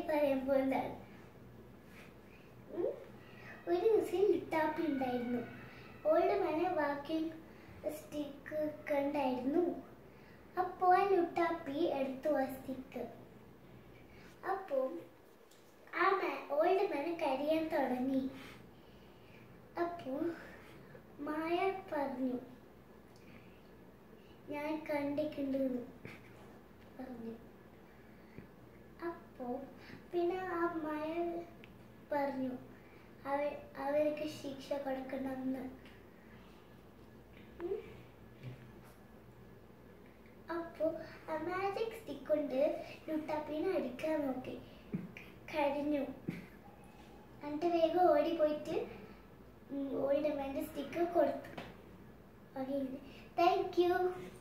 പറയാൻ പോകുന്നതാണ് ഉം. ഒരു ദിവസം ലുട്ടാപ്പി ഉണ്ടായിരുന്നു ഓൾഡ് മന വാക്യൂം സ്റ്റിക്ക് കണ്ടായിരുന്നു അപ്പോൾ ആ ലുട്ടാപ്പി എടുത്തു ആ സ്റ്റിക്ക് അപ്പോൾ ആ ഓൾഡ് മന കരയാൻ തുടങ്ങി അപ്പോൾ മായ പറഞ്ഞു ഞാൻ കണ്ടിട്ടുണ്ടെന്ന് പറഞ്ഞു അപ്പോൾ പിന്നെ ആ മായ പറഞ്ഞു അവ അവർക്ക് ശിക്ഷ കൊടുക്കണമെന്ന് ഉം. അപ്പോൾ ആ മാജിക് സ്റ്റിക്ക് കൊണ്ട് ലുട്ടാപ്പിനെ അടിക്കാൻ നോക്കി കഴിഞ്ഞു എന്നിട്ട് വേഗം ഓടിപ്പോയിട്ട് ഓൾഡ് മാൻ്റെ സ്റ്റിക്ക് കൊടുത്തു ഓക്കെ താങ്ക് യു